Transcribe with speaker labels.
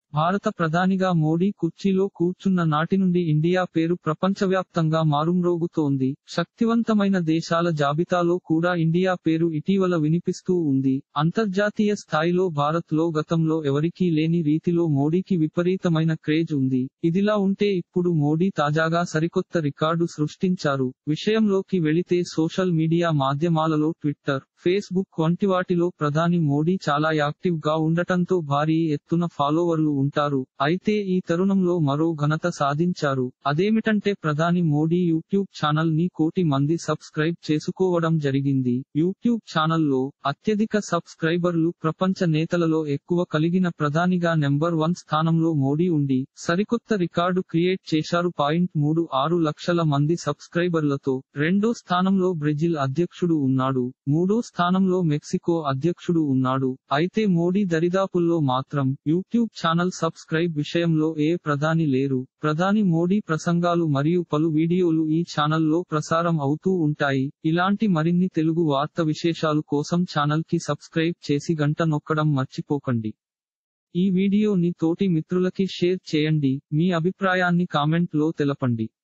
Speaker 1: భారత ప్రధానిగా మోడీ కుర్చీలో కూర్చున్న నాటి నుండి ఇండియా పేరు ప్రపంచవ్యాప్తంగా మారుమ్రోగుతోంది శక్తివంతమైన దేశాల జాబితాలో కూడా ఇండియా పేరు ఇటీవల వినిపిస్తూ ఉంది అంతర్జాతీయ స్థాయిలో భారత్ లో గతంలో ఎవరికీ లేని రీతిలో మోడీకి విపరీతమైన క్రేజ్ ఉంది ఇదిలా ఉంటే ఇప్పుడు మోడీ తాజాగా సరికొత్త రికార్డు సృష్టించారు విషయంలోకి వెళితే సోషల్ మీడియా మాధ్యమాలలో ట్విట్టర్ ఫేస్బుక్ వంటి వాటిలో ప్రధాని మోడీ చాలా యాక్టివ్ గా ఉండటంతో భారీ ఎత్తున ఫాలోవర్లు ఉంటారు అయితే ఈ తరుణంలో మరో ఘనత సాధించారు అదేమిటంటే ప్రధాని మోడీ యూట్యూబ్ ఛానల్ ని కోటి మంది సబ్స్క్రైబ్ చేసుకోవడం జరిగింది యూట్యూబ్ ఛానల్లో అత్యధిక సబ్స్క్రైబర్లు ప్రపంచ నేతలలో ఎక్కువ కలిగిన ప్రధానిగా నెంబర్ వన్ స్థానంలో మోడీ ఉండి సరికొత్త రికార్డు క్రియేట్ చేశారు పాయింట్ మూడు ఆరు లక్షల మంది సబ్స్క్రైబర్లతో రెండో స్థానంలో బ్రెజిల్ అధ్యక్షుడు ఉన్నాడు మూడో స్థానంలో మెక్సికో అధ్యక్షుడు ఉన్నాడు అయితే మోడీ దరిదాపుల్లో మాత్రం యూట్యూబ్ ఛానల్ సబ్స్క్రైబ్ విషయంలో ఏ ప్రధాని లేరు ప్రధాని మోడీ ప్రసంగాలు మరియు పలు వీడియోలు ఈ ఛానల్లో ప్రసారం అవుతూ ఉంటాయి ఇలాంటి మరిన్ని తెలుగు వార్త విశేషాలు కోసం ఛానల్ కి సబ్స్క్రైబ్ చేసి గంట నొక్కడం మర్చిపోకండి ఈ వీడియోని తోటి మిత్రులకి షేర్ చేయండి మీ అభిప్రాయాన్ని కామెంట్ లో తెలపండి